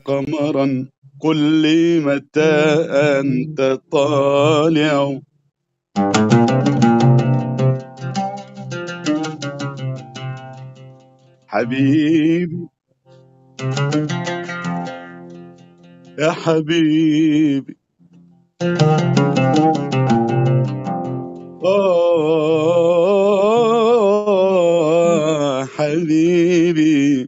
قمرا قل لي متى أنت طالع حبيبي يا حبيبي آه حبيبي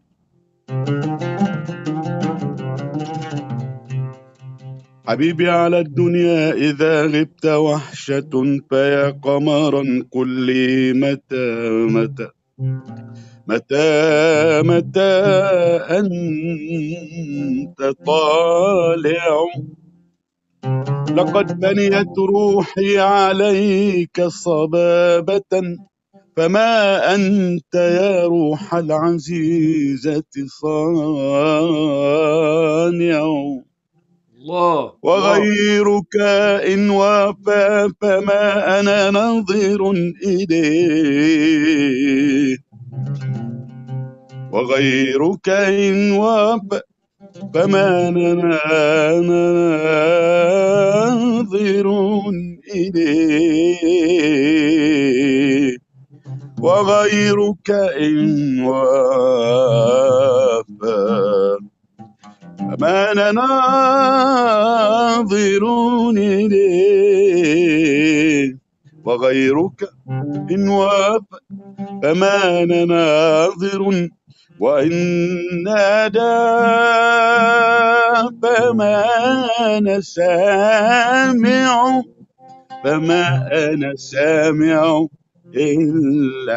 حبيبي على الدنيا إذا غبت وحشة فيا قمرا قل لي متى متى متى متى أنت طالع لقد بنيت روحي عليك صبابة فما أنت يا روح العزيزة صانع الله الله وغيرك إن وفى فما أنا ناظر إليه وغيرك إن وفى فما أنا ناظر إليه وغيرك إن وفى فما أنا ناظر إليه وغيرك إن وافى فما أنا ناظر وإن نادى فما أنا سامع فما أنا سامع إلا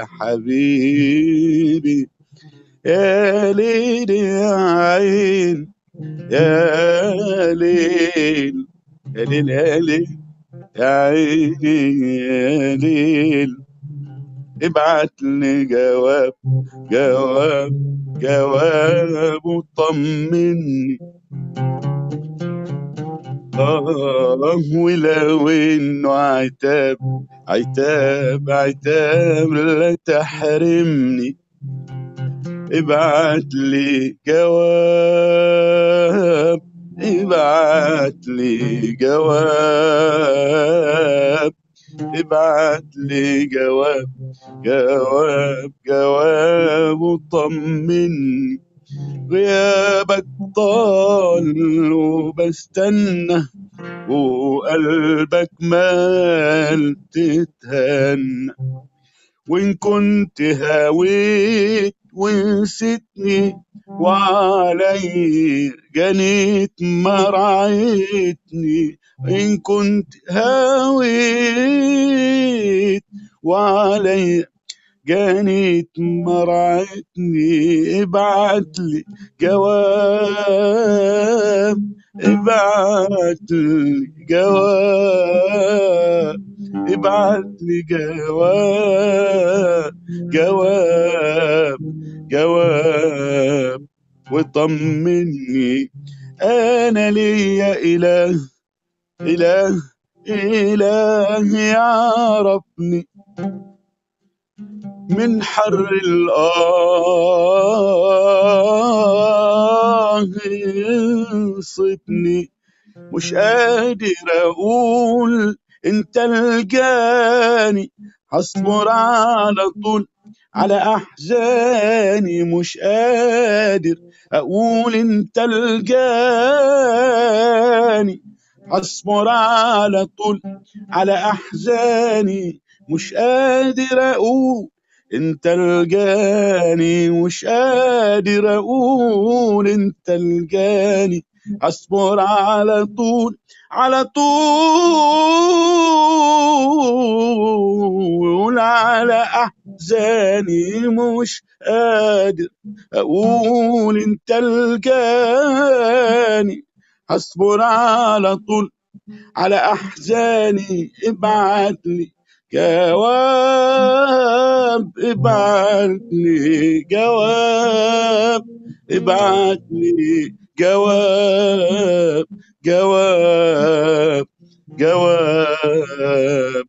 حبيبي يا ليل يا عين يا ليل يا ليل يا ليل يا عيني يا ليل ابعت لي جواب جواب جواب وطمني آه ولو إنه عتاب عتاب عتاب لا تحرمني ابعت لي جواب ابعت لي جواب ابعت لي جواب جواب جواب وطمني غيابك طال وبستنى وقلبك مال تتهنى وإن كنت هاويت ونسيتني وعلي جنيت ما رعيتني إن كنت هاويت وعلي جنيت ما رعيتني ابعت لي جواب ابعت لي جواب ابعت لي جواب جواب جواب وطمني انا ليا اله اله اله يعرفني من حر الآه يصيبني مش قادر أقول أنت الجاني هصبر على طول على أحزاني مش قادر أقول أنت الجاني هصبر على طول على أحزاني مش قادر أقول انت الجاني مش قادر اقول انت الجاني اصبر على طول على طول على احزاني مش قادر اقول انت الجاني اصبر على طول على احزاني ابعت لي جواب ابعت لي جواب ابعت لي جواب جواب جواب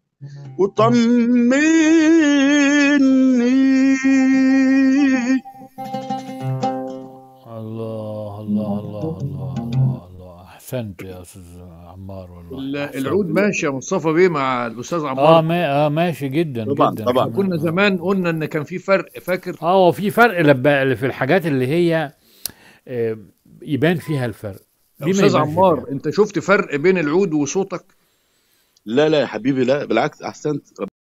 وطمني الله الله الله الله الله الله احسنت يا استاذ عمار والله ال- احسنت العود ماشي يا مصطفى بيه مع الاستاذ اه عمار ما اه ماشي جدا طبعا جدا طبعا كمان كنا اه زمان قلنا ان كان في فرق فاكر اه هو في فرق لب- في الحاجات اللي هي آه، يبان فيها الفرق يا دي ما استاذ يبانش عمار فيها انت شفت فرق بين العود وصوتك لا لا يا حبيبي لا بالعكس احسنت